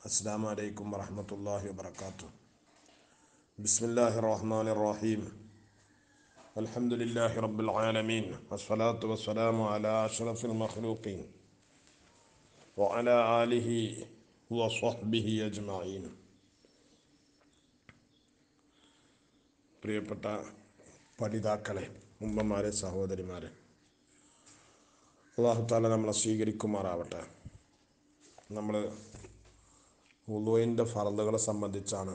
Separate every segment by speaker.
Speaker 1: السلام عليكم ورحمة الله وبركاته بسم الله الرحمن الرحيم الحمد لله رب العالمين والصلاة والسلام على أشرف المخلوقين وعلى آله وصحبه أجمعين പ്രിയപ്പെട്ട പഠിതാക്കളെ ഉമ്മമാരെ സഹോദരിമാരെ അള്ളാഹുത്താല നമ്മളെ സ്വീകരിക്കുമാറാവട്ടെ നമ്മൾ ഉളുവിൻ്റെ ഫറലുകളെ സംബന്ധിച്ചാണ്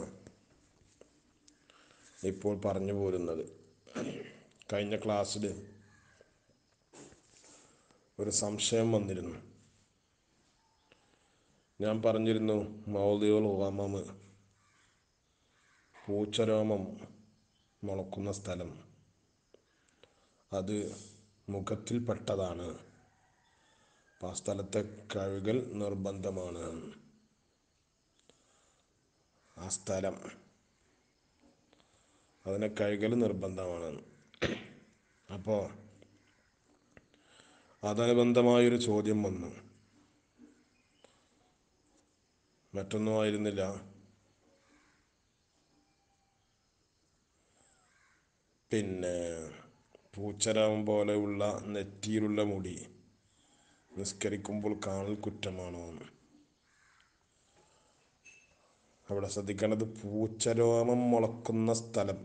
Speaker 1: ഇപ്പോൾ പറഞ്ഞു പോരുന്നത് കഴിഞ്ഞ ക്ലാസ്സിൽ ഒരു സംശയം വന്നിരുന്നു ഞാൻ പറഞ്ഞിരുന്നു മൗലിയുൽ ഉമമ് പൂച്ചരോമം മുളക്കുന്ന സ്ഥലം അത് മുഖത്തിൽപ്പെട്ടതാണ് അപ്പം ആ സ്ഥലത്തെ കഴുകൽ നിർബന്ധമാണ് ആ സ്ഥലം അതിനെ കഴുകൽ നിർബന്ധമാണ് അപ്പോൾ അതനുബന്ധമായൊരു ചോദ്യം വന്നു മറ്റൊന്നും ആയിരുന്നില്ല പിന്നെ പൂച്ചരാമം പോലെയുള്ള നെറ്റിയിലുള്ള മുടി നിസ്കരിക്കുമ്പോൾ കാണൽ കുറ്റമാണോ എന്ന് അവിടെ ശ്രദ്ധിക്കേണ്ടത് പൂച്ചരോമം മുളക്കുന്ന സ്ഥലം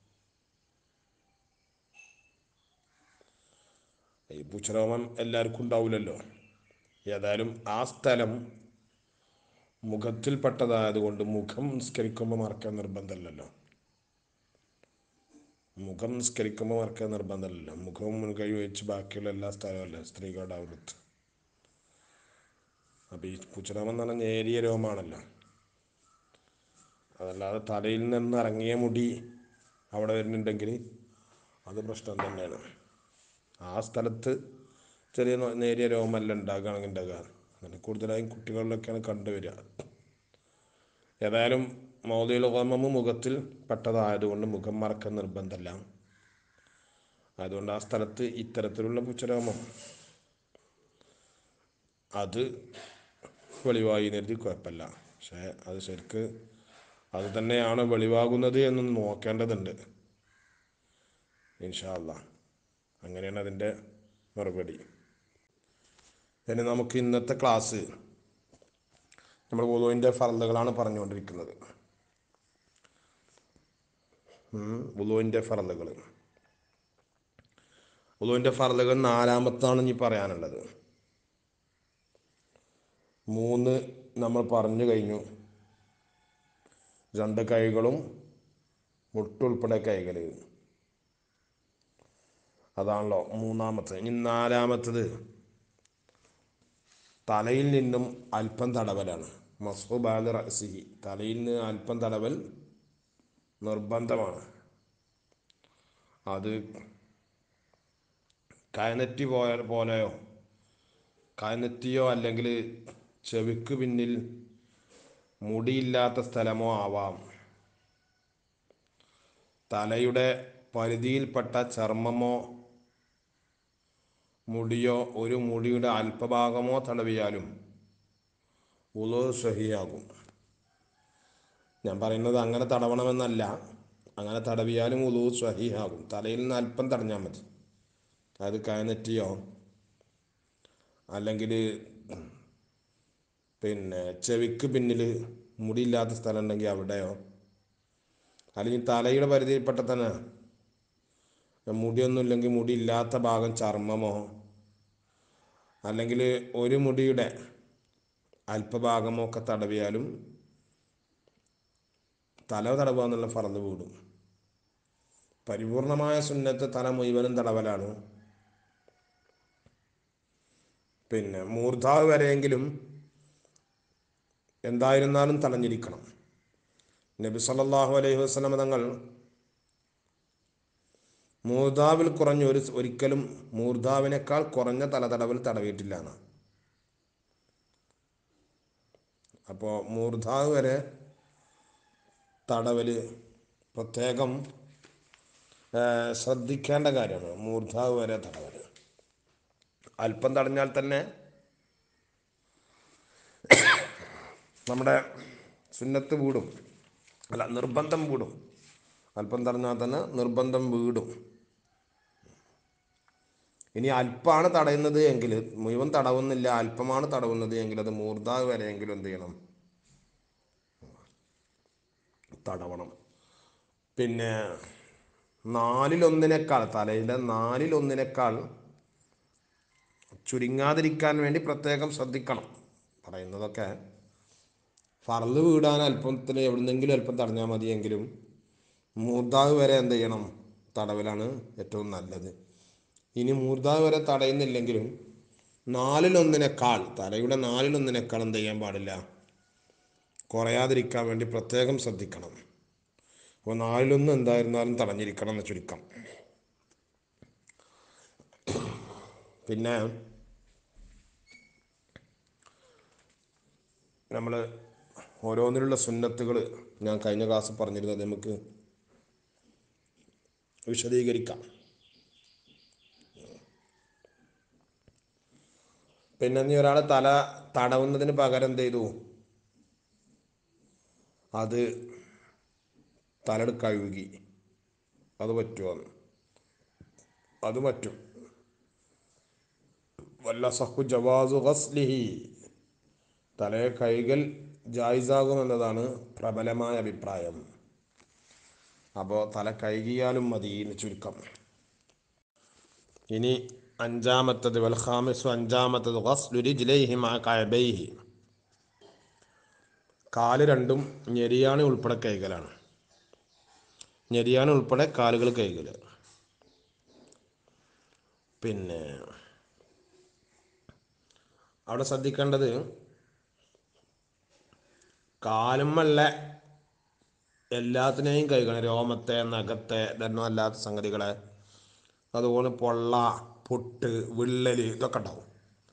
Speaker 1: ഈ പൂച്ചരോമം എല്ലാവർക്കും ഉണ്ടാവില്ലല്ലോ ഏതായാലും ആ സ്ഥലം മുഖത്തിൽപ്പെട്ടതായതുകൊണ്ട് മുഖം നിസ്കരിക്കുമ്പോൾ മറക്കാൻ നിർബന്ധമല്ലല്ലോ മുഖം നിസ്കരിക്കുമ്പോൾ മറക്കാൻ നിർബന്ധമല്ലല്ലോ മുഖവും മുൻകൈ വെച്ച് ബാക്കിയുള്ള എല്ലാ സ്ഥലമല്ല സ്ത്രീകളുടെ ഔറത്ത് അപ്പം ഈ പൂച്ചരോമം എന്ന് പറഞ്ഞാൽ നേരിയ രോമാണല്ലോ അതല്ലാതെ തലയിൽ നിന്ന് ഇറങ്ങിയ മുടി അവിടെ വരുന്നുണ്ടെങ്കിൽ അത് പ്രശ്നം തന്നെയാണ് ആ സ്ഥലത്ത് ചെറിയ നേരിയ രോമല്ല ഉണ്ടാകുകയാണെങ്കിൽ ഉണ്ടാകുക അങ്ങനെ കൂടുതലായും കുട്ടികളിലൊക്കെയാണ് കണ്ടുവരിക ഏതായാലും മൗലികൾ ഹോമം മുഖത്തിൽ പെട്ടതായതുകൊണ്ട് മുഖം മറക്കാൻ നിർബന്ധമല്ല അതുകൊണ്ട് ആ സ്ഥലത്ത് ഇത്തരത്തിലുള്ള പുച്ചരോമം അത് വെളിവായി നേരത്തിൽ കുഴപ്പമില്ല പക്ഷേ അത് ശരിക്ക് അത് തന്നെയാണ് വെളിവാകുന്നത് എന്ന് നോക്കേണ്ടതുണ്ട് ഇൻഷാല്ല അങ്ങനെയാണ് അതിൻ്റെ മറുപടി ഇനി നമുക്ക് ഇന്നത്തെ ക്ലാസ് നമ്മൾ ഉളുവിൻ്റെ ഫറലുകളാണ് പറഞ്ഞുകൊണ്ടിരിക്കുന്നത് ഉളുവിൻ്റെ ഫറലുകൾ ഉളുവിൻ്റെ ഫറലുകൾ നാലാമത്താണ് ഇനി പറയാനുള്ളത് മൂന്ന് നമ്മൾ പറഞ്ഞു കഴിഞ്ഞു രണ്ട് കൈകളും മുട്ടുൾപ്പെടെ കൈകൾ അതാണല്ലോ മൂന്നാമത്തത് ഇനി നാലാമത്തത് തലയിൽ നിന്നും അല്പം തടവലാണ് മസ്ഹുബാൽ റസിഹി തലയിൽ നിന്ന് അല്പം തടവൽ നിർബന്ധമാണ് അത് കയനറ്റി പോയ പോലെയോ കയനറ്റിയോ അല്ലെങ്കിൽ ചെവിക്ക് പിന്നിൽ മുടിയില്ലാത്ത സ്ഥലമോ ആവാം തലയുടെ പരിധിയിൽപ്പെട്ട ചർമ്മമോ മുടിയോ ഒരു മുടിയുടെ അല്പഭാഗമോ തടവിയാലും ഉളു സഹിയാകും ഞാൻ പറയുന്നത് അങ്ങനെ തടവണമെന്നല്ല അങ്ങനെ തടവിയാലും ഉളു സഹിയാകും തലയിൽ നിന്ന് അല്പം തടഞ്ഞാൽ മതി അത് കയനെറ്റിയോ അല്ലെങ്കിൽ പിന്നെ ചെവിക്ക് പിന്നിൽ മുടിയില്ലാത്ത സ്ഥലം ഉണ്ടെങ്കിൽ അവിടെയോ അല്ലെങ്കിൽ തലയുടെ പരിധിയിൽപ്പെട്ട തന്നെ മുടിയൊന്നും ഇല്ലെങ്കിൽ മുടിയില്ലാത്ത ഭാഗം ചർമ്മമോ അല്ലെങ്കിൽ ഒരു മുടിയുടെ അല്പഭാഗമോ ഒക്കെ തടവിയാലും തല തടവുക എന്നുള്ള ഫറന്ന് വീടും പരിപൂർണമായ സുന്നത്ത് തല മുഴുവനും തടവലാണ് പിന്നെ മൂർധാവ് വരെയെങ്കിലും എന്തായിരുന്നാലും തടഞ്ഞിരിക്കണം നബി സല്ലല്ലാഹു അലൈഹി വസല്ലം തങ്ങൾ മൂർധാവിൽ കുറഞ്ഞ ഒരു ഒരിക്കലും മൂർധാവിനേക്കാൾ കുറഞ്ഞ തലതടവിൽ തടവിയിട്ടില്ല എന്ന് അപ്പോൾ മൂർധാവ് വരെ തടവൽ പ്രത്യേകം ശ്രദ്ധിക്കേണ്ട കാര്യമാണ് മൂർധാവ് വരെ തടവൽ അല്പം തടഞ്ഞാൽ തന്നെ നമ്മുടെ സുന്നത്ത് വീടും അല്ല നിർബന്ധം വീടും അല്പം തടഞ്ഞാൽ തന്നെ നിർബന്ധം വീടും ഇനി അല്പമാണ് തടയുന്നത് എങ്കിൽ മുഴുവൻ തടവുന്നില്ല അല്പമാണ് തടവുന്നത് എങ്കിൽ അത് മൂർധാവ് വരെയെങ്കിലും എന്ത് ചെയ്യണം തടവണം പിന്നെ നാലിലൊന്നിനേക്കാൾ തലയിലെ നാലിലൊന്നിനേക്കാൾ ചുരുങ്ങാതിരിക്കാൻ വേണ്ടി പ്രത്യേകം ശ്രദ്ധിക്കണം പറയുന്നതൊക്കെ ഫറല് വീടാൻ അല്പത്തിന് എവിടുന്നെങ്കിലും അല്പം തടഞ്ഞാൽ മതിയെങ്കിലും മൂർധാവ് വരെ എന്ത് ചെയ്യണം തടവലാണ് ഏറ്റവും നല്ലത് ഇനി മൂർധാവ് വരെ തടയുന്നില്ലെങ്കിലും നാലിലൊന്നിനേക്കാൾ തലയുടെ നാലിലൊന്നിനേക്കാൾ എന്ത് ചെയ്യാൻ പാടില്ല കുറയാതിരിക്കാൻ വേണ്ടി പ്രത്യേകം ശ്രദ്ധിക്കണം അപ്പോൾ നാലിലൊന്ന് എന്തായിരുന്നാലും തടഞ്ഞിരിക്കണം എന്ന് ചുരുക്കം പിന്നെ നമ്മൾ ഓരോന്നിലുള്ള സുന്നത്തുകൾ ഞാൻ കഴിഞ്ഞ ക്ലാസ് പറഞ്ഞിരുന്നത് നമുക്ക് വിശദീകരിക്കാം പിന്നെ നീ ഒരാൾ തല തടവുന്നതിന് പകരം എന്ത് ചെയ്തു അത് തലട് കഴുകി അത് പറ്റുമോ അത് പറ്റും വല്ല സഹു ജവാസു ഗസ്ലിഹി തലയെ കഴുകൽ ജായിസാകുമെന്നതാണ് പ്രബലമായ അഭിപ്രായം അപ്പോൾ തല കഴുകിയാലും മതി എന്ന് ചുരുക്കം ഇനി അഞ്ചാമത്തത് വൽഹാമിസു അഞ്ചാമത്തത് ഗസ്ലുരിജിലൈഹി മാ കഅബൈഹി കാല് രണ്ടും ഞെരിയാണി ഉൾപ്പെടെ കൈകലാണ് ഞെരിയാണി ഉൾപ്പെടെ കാലുകൾ കൈകൾ പിന്നെ അവിടെ ശ്രദ്ധിക്കേണ്ടത് കാലുമ്മല്ല എല്ലാത്തിനെയും കൈകണം രോമത്തെ നഖത്തെ ഇതൊന്നും അല്ലാത്ത സംഗതികളെ അതുപോലെ പൊള്ള പൊട്ട് വിള്ളൽ ഇതൊക്കെ ഉണ്ടാവും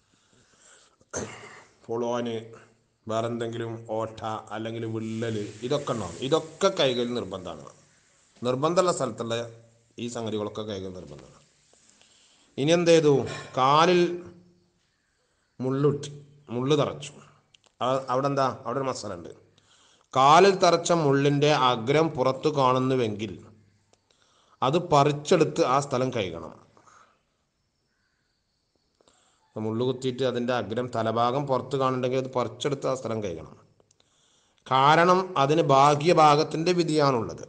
Speaker 1: പൊളോന് വേറെ എന്തെങ്കിലും ഓട്ട അല്ലെങ്കിൽ വിള്ളൽ ഇതൊക്കെ ഉണ്ടാവും ഇതൊക്കെ കൈകൾ നിർബന്ധമാണ് നിർബന്ധമുള്ള സ്ഥലത്തുള്ള ഈ സംഗതികളൊക്കെ കൈകൾ നിർബന്ധമാണ് ഇനി എന്ത് ചെയ്തു കാലിൽ മുള്ളുട്ടി മുള്ളു തറച്ചു ആ- അവിടെ എന്താ അവിടെ ഒരു മസാല ഉണ്ട് കാലിൽ തറച്ച മുള്ളിൻ്റെ അഗ്രം പുറത്തു കാണുന്നുവെങ്കിൽ അത് പറിച്ചെടുത്ത് ആ സ്ഥലം കഴുകണം മുള്ളു കുത്തിയിട്ട് അതിൻ്റെ അഗ്രം തലഭാഗം പുറത്ത് കാണുന്നുണ്ടെങ്കിൽ അത് പറിച്ചെടുത്ത് ആ സ്ഥലം കഴുകണം കാരണം അതിന് ബാഹ്യഭാഗത്തിൻ്റെ വിധിയാണുള്ളത്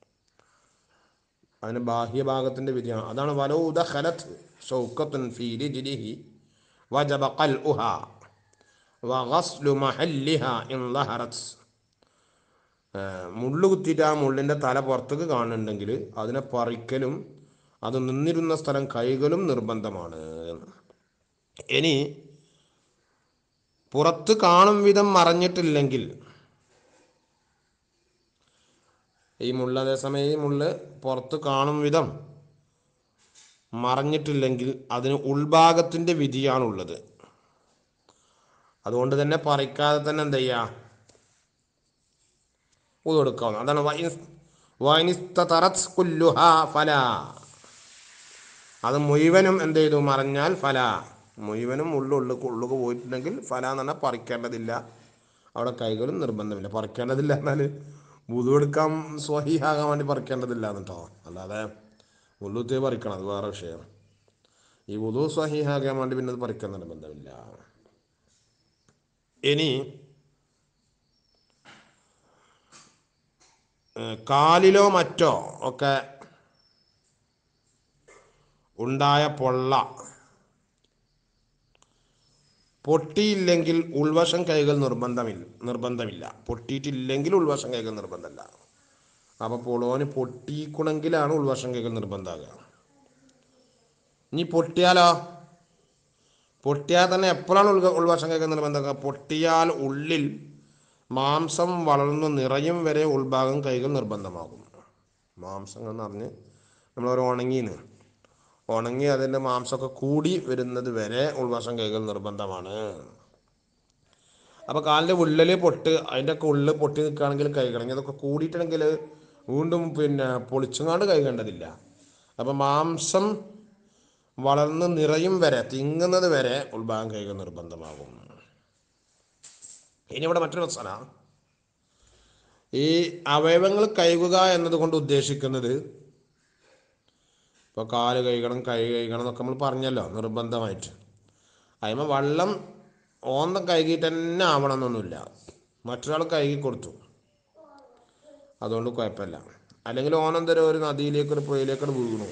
Speaker 1: അതിന് ബാഹ്യഭാഗത്തിൻ്റെ വിധിയാണ് അതാണ് വലൗദ ഖലത് ഷൗക്കത്തുൻ ഫീ രിജ്ലിഹി വജബ ഖൽഉഹ വഗസ്ലു മഹല്ലിഹ ഇൻ ലഹറത് മുള്ളു കുത്തിയിട്ട് ആ മുള്ളിൻ്റെ തല പുറത്തേക്ക് കാണുന്നുണ്ടെങ്കിൽ അതിനെ പറിക്കലും അത് നിന്നിരുന്ന സ്ഥലം കൈകലും നിർബന്ധമാണ് എന്ന്. ഇനി പുറത്ത് കാണും വിധം മറഞ്ഞിട്ടില്ലെങ്കിൽ ഈ മുള്ള അതേസമയം ഈ മുള്ള് പുറത്ത് കാണും വിധം മറഞ്ഞിട്ടില്ലെങ്കിൽ അതിന് ഉൾഭാഗത്തിൻ്റെ വിധിയാണുള്ളത് അതുകൊണ്ട് തന്നെ പറിക്കാതെ തന്നെ എന്ത് ചെയ്യുക ഉതൊടുക്കാവുന്ന അതാണ് വൈൻ- വൈനിസ്തറത് കുല്ലുഹ ഫല അത് മുഴുവനും എന്ത് ചെയ്തു മറഞ്ഞാൽ ഫല മുഴുവനും ഉള്ളുള്ളു ഉള്ളുക്ക് പോയിട്ടുണ്ടെങ്കിൽ ഫല എന്ന് പറഞ്ഞാൽ പറിക്കേണ്ടതില്ല അവിടെ കൈകളും നിർബന്ധമില്ല പറിക്കേണ്ടതില്ല എന്നാൽ വുതു എടുക്കാൻ സ്വഹീഹാകാൻ വേണ്ടി പറിക്കേണ്ടതില്ല എന്നിട്ടോ അല്ലാതെ ഉള്ളുത്തേ പറിക്കണം അത് വേറെ വിഷയം ഈ വുതു സ്വഹീഹാകാൻ വേണ്ടി പിന്നെ അത് പറിക്കാൻ നിർബന്ധമില്ല ഇനി ഏഹ് കാലിലോ മറ്റോ ഒക്കെ ഉണ്ടായ പൊള്ള പൊട്ടിയില്ലെങ്കിൽ ഉൾവശം കൈകൾ നിർബന്ധമില്ല നിർബന്ധമില്ല പൊട്ടിയിട്ടില്ലെങ്കിൽ ഉൾവശം കൈകൾ നിർബന്ധമില്ല അപ്പോൾ പൊളോന് പൊട്ടിക്കുണെങ്കിലാണ് ഉൾവശം കൈകൾ നിർബന്ധമാകുക ഇനി പൊട്ടിയാലോ പൊട്ടിയാൽ തന്നെ എപ്പോഴാണ് ഉൾവ ഉൾവശം കൈകൾ നിർബന്ധമാകുക പൊട്ടിയാൽ ഉള്ളിൽ മാംസം വളർന്നു നിറയും വരെ ഉൾഭാഗം കൈകൾ നിർബന്ധമാകും മാംസം എന്ന് പറഞ്ഞ് നമ്മളൊരു ഉണങ്ങീന് ഉണങ്ങി അതിൻ്റെ മാംസമൊക്കെ കൂടി വരുന്നത് വരെ ഉൾവശം കൈകൾ നിർബന്ധമാണ് അപ്പോൾ കാലിൻ്റെ ഉള്ളിൽ പൊട്ട് അതിൻ്റെ ഒക്കെ ഉള്ളിൽ പൊട്ടി നിൽക്കുകയാണെങ്കിൽ കൈകളെങ്കിൽ അതൊക്കെ കൂടിയിട്ടുണ്ടെങ്കിൽ വീണ്ടും പിന്നെ പൊളിച്ചുങ്ങാണ്ട് കൈകേണ്ടതില്ല അപ്പോൾ മാംസം വളർന്ന് നിറയും വരെ തിങ്ങുന്നത് വരെ ഉൾഭാഗം കൈകൾ നിർബന്ധമാകും ഇനി ഇവിടെ മറ്റൊരു മസാല ഈ അവയവങ്ങൾ കഴുകുക എന്നതുകൊണ്ട് ഉദ്ദേശിക്കുന്നത് ഇപ്പോൾ കാല് കഴുകണം കൈ കഴുകണം എന്നൊക്കെ നമ്മൾ പറഞ്ഞല്ലോ നിർബന്ധമായിട്ട് അതിന് വെള്ളം ഓന്തം കഴുകിയിട്ട് തന്നെ ആവണം എന്നൊന്നുമില്ല മറ്റൊരാൾ കഴുകി കൊടുത്തു അതുകൊണ്ട് കുഴപ്പമില്ല അല്ലെങ്കിൽ ഓനെന്തരം ഒരു നദിയിലേക്ക് ഒരു പുഴയിലേക്കോട് വീണു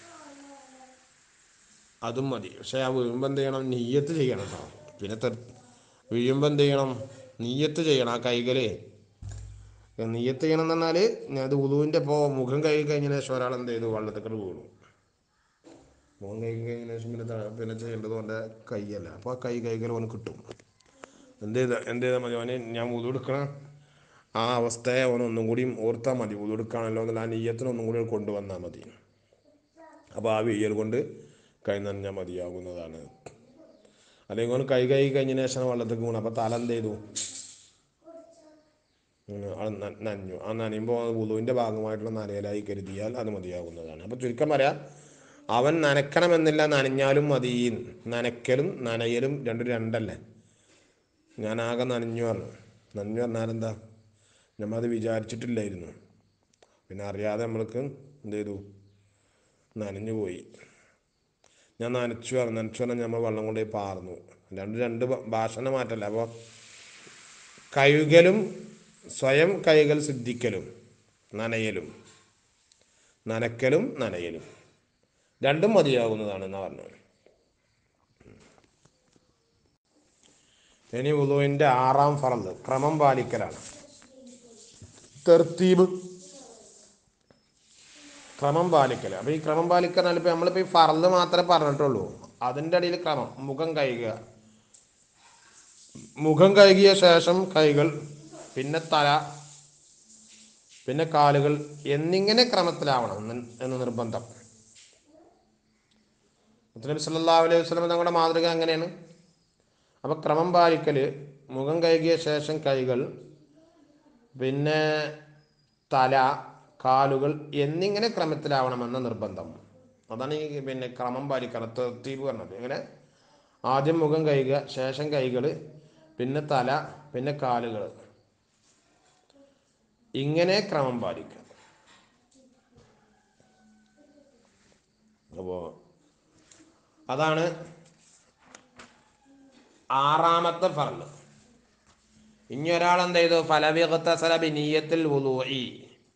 Speaker 1: അതും മതി പക്ഷേ ആ വീഴുമ്പോൾ എന്ത് ചെയ്യണം നീയത്ത് ചെയ്യണം കേട്ടോ പിന്നെ തെർ വീഴുമ്പോൾ എന്ത് ചെയ്യണം നീയത്ത് ചെയ്യണം ആ കൈകളെ നീയത്ത് ചെയ്യണം എന്ന് പറഞ്ഞാൽ ഞാൻ അത് ഉളുവിൻ്റെ ഇപ്പോൾ മുഖം കഴുകി കഴിഞ്ഞതിന് ശേഷം ഒരാൾ എന്ത് ചെയ്തു വെള്ളത്തിൽ വീണു മുഖം കഴുകി കഴിഞ്ഞതിന് ശേഷം പിന്നെ ത- പിന്നെ ചെയ്യേണ്ടത് അവൻ്റെ കൈയല്ല അപ്പോൾ ആ കൈ കൈകൾ അവന് കിട്ടും എന്ത് ചെയ്താൽ എന്ത് ചെയ്താൽ മതി അവന് ഞാൻ ഉതു എടുക്കണം ആ അവസ്ഥയെ അവൻ ഒന്നും കൂടിയും ഓർത്താൽ മതി ഉതു എടുക്കുകയാണല്ലോ എന്നുള്ള ആ നീയത്തിന് ഒന്നും കൂടി കൊണ്ടുവന്നാൽ മതി അപ്പോൾ ആ വീയൽ കൊണ്ട് കൈ നനഞ്ഞാൽ മതിയാകുന്നതാണ് അല്ലെങ്കിൽ അവൻ കൈ കൈ കഴിഞ്ഞതിന് ശേഷം വെള്ളത്തേക്ക് വീണു അപ്പോൾ തല എന്ത് ചെയ്തു ഉം, അത് ന- നനഞ്ഞു ആ നനയുമ്പോൾ ഉളുവിൻ്റെ ഭാഗമായിട്ടുള്ള നനയലായി കരുതിയാൽ അത് മതിയാകുന്നതാണ് അപ്പോൾ ചുരുക്കം പറയാം അവൻ നനക്കണമെന്നില്ല നനഞ്ഞാലും മതി നനയ്ക്കലും നനയലും രണ്ടും രണ്ടല്ലേ ഞാൻ ആകെ നനഞ്ഞു പറഞ്ഞു നനഞ്ഞു പറഞ്ഞാൽ എന്താ നമ്മളത് വിചാരിച്ചിട്ടില്ലായിരുന്നു പിന്നെ അറിയാതെ നമ്മൾക്ക് എന്ത് ചെയ്തു നനഞ്ഞു പോയി ഞാൻ നനച്ചു പറഞ്ഞു നനച്ചു പറഞ്ഞാൽ നമ്മൾ വെള്ളം കൊണ്ടുപോയി പാർന്നു രണ്ട് രണ്ട് ഭ- ഭാഷണ മാറ്റല്ല അപ്പോൾ കഴുകലും സ്വയം കൈകൾ സിദ്ധിക്കലും നനയലും നനക്കലും നനയലും രണ്ടും മതിയാകുന്നതാണ് എന്നാ പറഞ്ഞത് ഇനി ഉദുവിൻ്റെ ആറാം ഫറന്ന് ക്രമം പാലിക്കലാണ് തെർത്തീബ് ക്രമം പാലിക്കൽ അപ്പോൾ ഈ ക്രമം പാലിക്കലാണ് ഇപ്പോൾ നമ്മളിപ്പോൾ ഈ ഫറന്ന് മാത്രമേ പറഞ്ഞിട്ടുള്ളൂ അതിൻ്റെ ഇടയിൽ ക്രമം മുഖം കഴുകുക മുഖം കഴുകിയ ശേഷം കൈകൾ പിന്നെ തല പിന്നെ കാലുകൾ എന്നിങ്ങനെ ക്രമത്തിലാവണം എന്ന് എന്ന് നിർബന്ധം നബി സല്ലല്ലാഹു അലൈഹി വസല്ലം തങ്ങളുടെ മാതൃക അങ്ങനെയാണ് അപ്പോൾ ക്രമം പാലിക്കൽ മുഖം കഴുകിയ ശേഷം കൈകൾ പിന്നെ തല കാലുകൾ എന്നിങ്ങനെ ക്രമത്തിലാവണമെന്ന നിർബന്ധം അതാണ് ഈ പിന്നെ ക്രമം പാലിക്കണം തെർത്തീബ് പറഞ്ഞത് എങ്ങനെ ആദ്യം മുഖം കഴുകുക ശേഷം കൈകൾ പിന്നെ തല പിന്നെ കാലുകൾ ഇങ്ങനെ ക്രമം പാലിക്കുക അപ്പോൾ അതാണ് ആറാമത്തെ ഫർള് ഇനി ഒരാൾ എന്ത് ചെയ്തു ഫലവിഗത്തസല ബിനീയത്തിൽ വുളൂഇ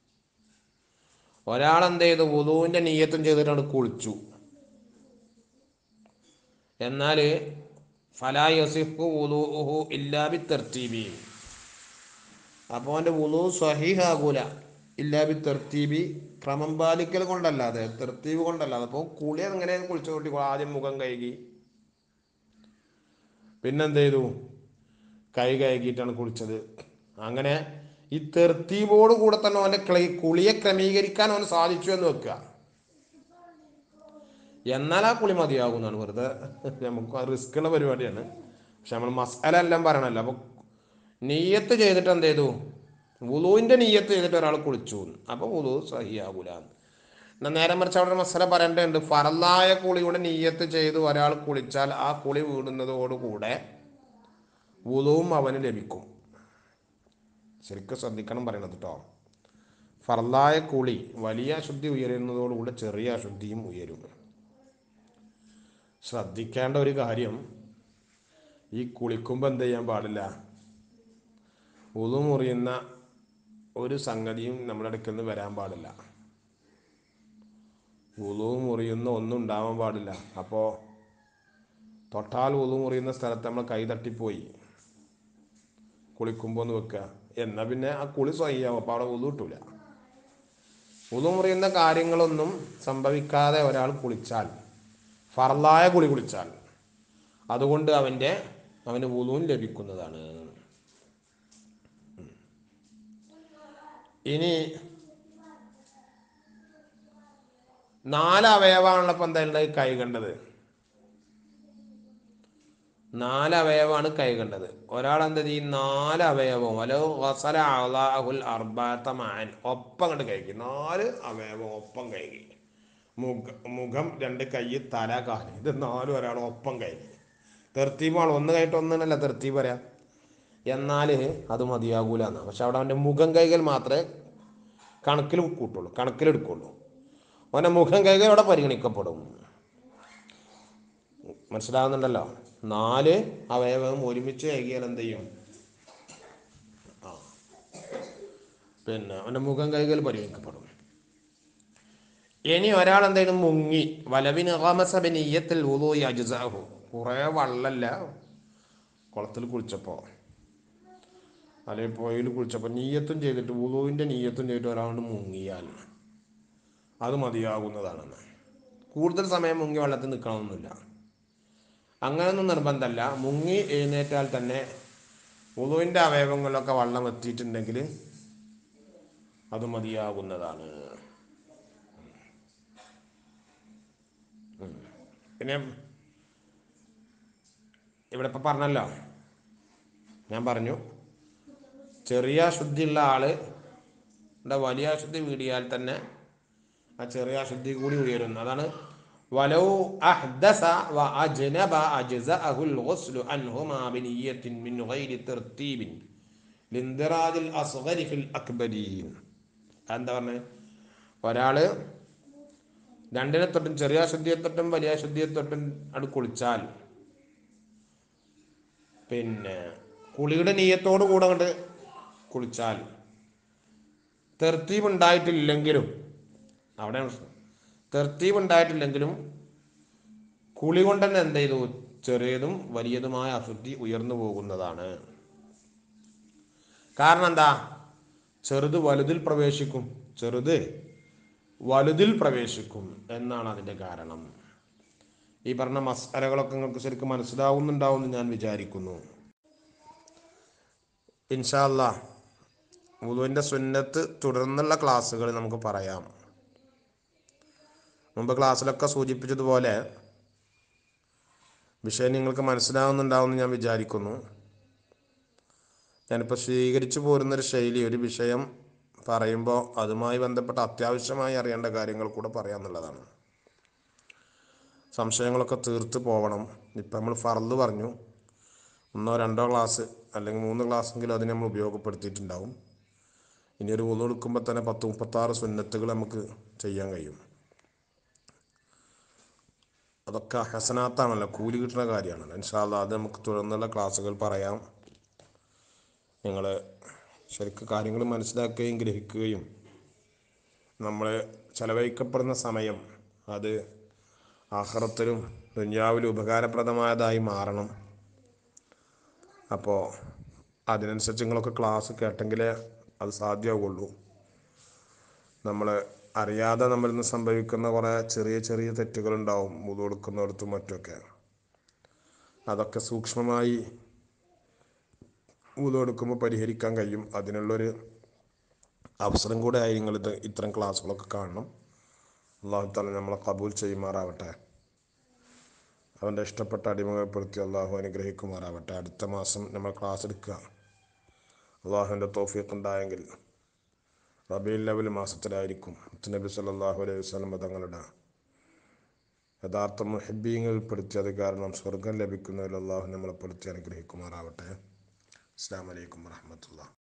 Speaker 1: ഒരാൾ എന്ത് ചെയ്തു വുളുവിൻ്റെ നീയത്തും ചെയ്തിട്ടാണ് കുളിച്ചു എന്നാൽ ഫലാ യസിഫു വുളൂഹു ഇല്ലാ ബി തെർത്തീബി അപ്പോൾ അവൻ്റെ വുളു സ്വഹീഹാകൂല ഇല്ലാ ബി തെർത്തീബി ക്രമം പാലിക്കൽ കൊണ്ടല്ലാതെ തെർത്തീബ് കൊണ്ടല്ലാതെ അപ്പോൾ കുളി എങ്ങനെ കുളിച്ചു കൂട്ടി ആദ്യം മുഖം കഴുകി പിന്നെന്ത് ചെയ്തു കൈ കഴുകിയിട്ടാണ് കുളിച്ചത് അങ്ങനെ ഈ തെർത്തീബോട് കൂടെ തന്നെ അവൻ്റെ ക്ലി- കുളിയെ ക്രമീകരിക്കാൻ അവന് സാധിച്ചു എന്ന് വെക്കുക എന്നാൽ ആ കുളി മതിയാകുന്നതാണ് വെറുതെ നമുക്ക് റിസ്ക് ഉള്ള പരിപാടിയാണ് പക്ഷെ നമ്മൾ മസാല എല്ലാം പറയണല്ലോ അപ്പോൾ നെയ്യത്ത് ചെയ്തിട്ട് എന്ത് ചെയ്തു വുളുവിൻ്റെ നെയ്യത്ത് ചെയ്തിട്ട് ഒരാൾ കുളിച്ചു അപ്പോൾ വുളു സഹിയാകൂല എന്നാൽ നേരെ മറിച്ച് അവിടെ ഒരു മസാല പറയേണ്ടതുണ്ട് ഫറലായ കുളിയുടെ നെയ്യത്ത് ചെയ്ത് ഒരാൾ കുളിച്ചാൽ ആ കുളി വീടുന്നതോടുകൂടെ വുളുവും അവന് ലഭിക്കും ശരിക്കും ശ്രദ്ധിക്കണം പറയണത് കേട്ടോ ഫറലായ കുളി വലിയ അശുദ്ധി ഉയരുന്നതോടുകൂടെ ചെറിയ അശുദ്ധിയും ഉയരും ശ്രദ്ധിക്കേണ്ട ഒരു കാര്യം ഈ കുളിക്കുമ്പോൾ എന്ത് ചെയ്യാൻ പാടില്ല ഉളു മുറിയുന്ന ഒരു സംഗതിയും നമ്മുടെ അടുക്കൽ നിന്ന് വരാൻ പാടില്ല ഉളു മുറിയുന്ന ഒന്നും ഉണ്ടാവാൻ പാടില്ല അപ്പോൾ തൊട്ടാൽ ഉളു മുറിയുന്ന സ്ഥലത്ത് നമ്മൾ കൈ തട്ടിപ്പോയി കുളിക്കുമ്പോൾ ഒന്ന് വെക്കുക എന്നാൽ പിന്നെ ആ കുളി സ്വയ്യാവും അപ്പോൾ അവിടെ ഉളു കിട്ടൂല ഉളു മുറിയുന്ന കാര്യങ്ങളൊന്നും സംഭവിക്കാതെ ഒരാൾ കുളിച്ചാൽ ഫർലായ കുളി കുളിച്ചാൽ അതുകൊണ്ട് അവൻ്റെ അവന് ഉളുവും ലഭിക്കുന്നതാണ് ഉം. ഇനി നാല് അവയവാണല്ലോ ഇപ്പം എന്താ കൈ കണ്ടത് നാല് അവയവമാണ് കൈ കണ്ടത് ഒരാൾ എന്താ ഈ നാല് അവയവം അലോ വസല അള്ളാഹുൽ അർബാത്തമാൻ ഒപ്പം കണ്ട് കൈകി നാല് അവയവം ഒപ്പം കൈകി മുഖ മുഖം രണ്ട് കൈ തല കാല് ഇത് നാലും ഒരാൾ ഒപ്പം കൈകി തെർത്തീബാണ് ഒന്ന് കഴിഞ്ഞിട്ട് ഒന്നിനല്ല തെർത്തീബ് പറയാം എന്നാൽ അത് മതിയാകൂല എന്നാണ് പക്ഷെ അവിടെ അവൻ്റെ മുഖം കൈകൾ മാത്രമേ കണക്കിൽ കൂട്ടുള്ളൂ കണക്കിലെടുക്കുള്ളൂ അവൻ്റെ മുഖം കൈകൾ അവിടെ പരിഗണിക്കപ്പെടും മനസ്സിലാകുന്നുണ്ടല്ലോ നാല് അവയവം ഒരുമിച്ച് ഏകിയാൽ എന്ത് ചെയ്യും ആ പിന്നെ അവൻ്റെ മുഖം കൈകൾ പരിഗണിക്കപ്പെടും ഇനി ഒരാൾ എന്തെങ്കിലും മുങ്ങി വലവിന് അഹമസബനീയത്തിൽ ഊതോയി അജുസാഹു കുറേ വള്ളല്ല കുളത്തിൽ കുളിച്ചപ്പോൾ അല്ലെങ്കിൽ പുഴയിൽ കുളിച്ചപ്പോൾ നീയത്തും ചെയ്തിട്ട് ഊതോവിൻ്റെ നീയത്തും ചെയ്തിട്ട് ഒരാൾ മുങ്ങിയാൽ അത് മതിയാകുന്നതാണെന്ന് കൂടുതൽ സമയം മുങ്ങി വെള്ളത്തിൽ നിൽക്കണമെന്നില്ല അങ്ങനെയൊന്നും നിർബന്ധമല്ല മുങ്ങി എഴുന്നേറ്റാൽ തന്നെ ഉളുവിൻ്റെ അവയവങ്ങളിലൊക്കെ വെള്ളം എത്തിയിട്ടുണ്ടെങ്കിൽ അത് മതിയാകുന്നതാണ് ഉം. പിന്നെ ഇവിടെ ഇപ്പം പറഞ്ഞല്ലോ ഞാൻ പറഞ്ഞു ചെറിയ അശുദ്ധിയുള്ള ആള് ടെ വലിയ അശുദ്ധി വീടിയാൽ തന്നെ ആ ചെറിയ അശുദ്ധി കൂടി ഉയരുന്നു അതാണ് വലൗ അഹ്ദസ വ അജ്നബ അജ്സഅഹുൽ ഗുസ്ലു അൻഹുമാ ബിനിയ്യത്തിൻ മിൻ ഗൈരി തർത്തീബിൻ ലിന്ദിറാദിൽ അസ്ഗരി ഫിൽ അക്ബരി എന്താ പറഞ്ഞത് ഒരാള് രണ്ടിനെ തൊട്ടും ചെറിയ അശുദ്ധിയെ തൊട്ടും വലിയ അശുദ്ധിയെ തൊട്ടും അത് കുളിച്ചാൽ പിന്നെ കുളിയുടെ നീയത്തോടു കൂടെ അങ്ങോട്ട് കുളിച്ചാൽ തെർത്തീബ് ഉണ്ടായിട്ടില്ലെങ്കിലും അവിടെയാണ് പ്രശ്നം തെർത്തീബ് ഉണ്ടായിട്ടില്ലെങ്കിലും കുളി കൊണ്ട് തന്നെ എന്ത് ചെയ്തു ചെറിയതും വലിയതുമായ അശുദ്ധി ഉയർന്നു പോകുന്നതാണ് കാരണം എന്താ ചെറുത് വലുതിൽ പ്രവേശിക്കും ചെറുത് വലുതിൽ പ്രവേശിക്കും എന്നാണ് അതിൻ്റെ കാരണം ഈ പറഞ്ഞ മസാലകളൊക്കെ നിങ്ങൾക്ക് ശരിക്കും മനസ്സിലാവുന്നുണ്ടാവുമെന്ന് ഞാൻ വിചാരിക്കുന്നു ഇൻഷാല്ല വുളുവിൻ്റെ സുന്നത്ത് തുടർന്നുള്ള ക്ലാസ്സുകൾ നമുക്ക് പറയാം മുമ്പ് ക്ലാസ്സിലൊക്കെ സൂചിപ്പിച്ചതുപോലെ വിഷയം നിങ്ങൾക്ക് മനസ്സിലാവുന്നുണ്ടാവുമെന്ന് ഞാൻ വിചാരിക്കുന്നു ഞാനിപ്പോൾ സ്വീകരിച്ചു പോരുന്നൊരു ശൈലി ഒരു വിഷയം പറയുമ്പോൾ അതുമായി ബന്ധപ്പെട്ട അത്യാവശ്യമായി അറിയേണ്ട കാര്യങ്ങൾ കൂടെ പറയാമെന്നുള്ളതാണ് സംശയങ്ങളൊക്കെ തീർത്ത് പോവണം ഇപ്പം നമ്മൾ ഫർദ് പറഞ്ഞു ഒന്നോ രണ്ടോ ക്ലാസ് അല്ലെങ്കിൽ മൂന്ന് ക്ലാസ്സെങ്കിലും അതിന് നമ്മൾ ഉപയോഗപ്പെടുത്തിയിട്ടുണ്ടാവും ഇനി ഒരു ഊന്ന് എടുക്കുമ്പോൾ തന്നെ പത്ത് മുപ്പത്താറ് സുന്നത്തുകൾ നമുക്ക് ചെയ്യാൻ കഴിയും അതൊക്കെ ഹസനാത്താണല്ലോ കൂലി കിട്ടുന്ന കാര്യമാണല്ലോ ഇൻഷാല്ല അത് നമുക്ക് തുടർന്നുള്ള ക്ലാസ്സുകൾ പറയാം നിങ്ങൾ ശരിക്കും കാര്യങ്ങൾ മനസ്സിലാക്കുകയും ഗ്രഹിക്കുകയും നമ്മൾ ചെലവഴിക്കപ്പെടുന്ന സമയം അത് ആഹ്റത്തിലും ദുന്യാവിലും ഉപകാരപ്രദമായതായി മാറണം അപ്പോൾ അതിനനുസരിച്ച് നിങ്ങളൊക്കെ ക്ലാസ് കേട്ടെങ്കിലേ അത് സാധ്യമാവുള്ളൂ നമ്മൾ അറിയാതെ നമ്മളിൽ നിന്ന് സംഭവിക്കുന്ന കുറേ ചെറിയ ചെറിയ തെറ്റുകളുണ്ടാവും മുതു കൊടുക്കുന്നിടത്തും മറ്റുമൊക്കെ അതൊക്കെ സൂക്ഷ്മമായി മുതു കൊടുക്കുമ്പോൾ പരിഹരിക്കാൻ കഴിയും അതിനുള്ളൊരു അവസരം കൂടെ ആയി നിങ്ങൾ ഇത് ഇത്തരം ക്ലാസ്സുകളൊക്കെ കാണണം അള്ളാഹു താല നമ്മളെ കബൂൽ ചെയ്യുമാറാവട്ടെ അവൻ്റെ ഇഷ്ടപ്പെട്ട അടിമകപ്പെടുത്തി അള്ളാഹു അനുഗ്രഹിക്കുമാറാവട്ടെ അടുത്ത മാസം നമ്മൾ ക്ലാസ് എടുക്കുക അള്ളാഹുവിൻ്റെ തോഫീഖ് ഉണ്ടായെങ്കിൽ റബീൽ ലെവൽ മാസത്തിലായിരിക്കും നബി സല്ലല്ലാഹു അലൈഹി വസല്ലം തങ്ങളുടെ യഥാർത്ഥ മുഹബീങ്ങളിൽപ്പെടുത്തി അത് കാരണം സ്വർഗം ലഭിക്കുന്നതിൽ അള്ളാഹു നമ്മളെ പെടുത്തി അനുഗ്രഹിക്കുമാറാവട്ടെ അസ്സാം വലൈക്കും വാഹമത്തുള്ള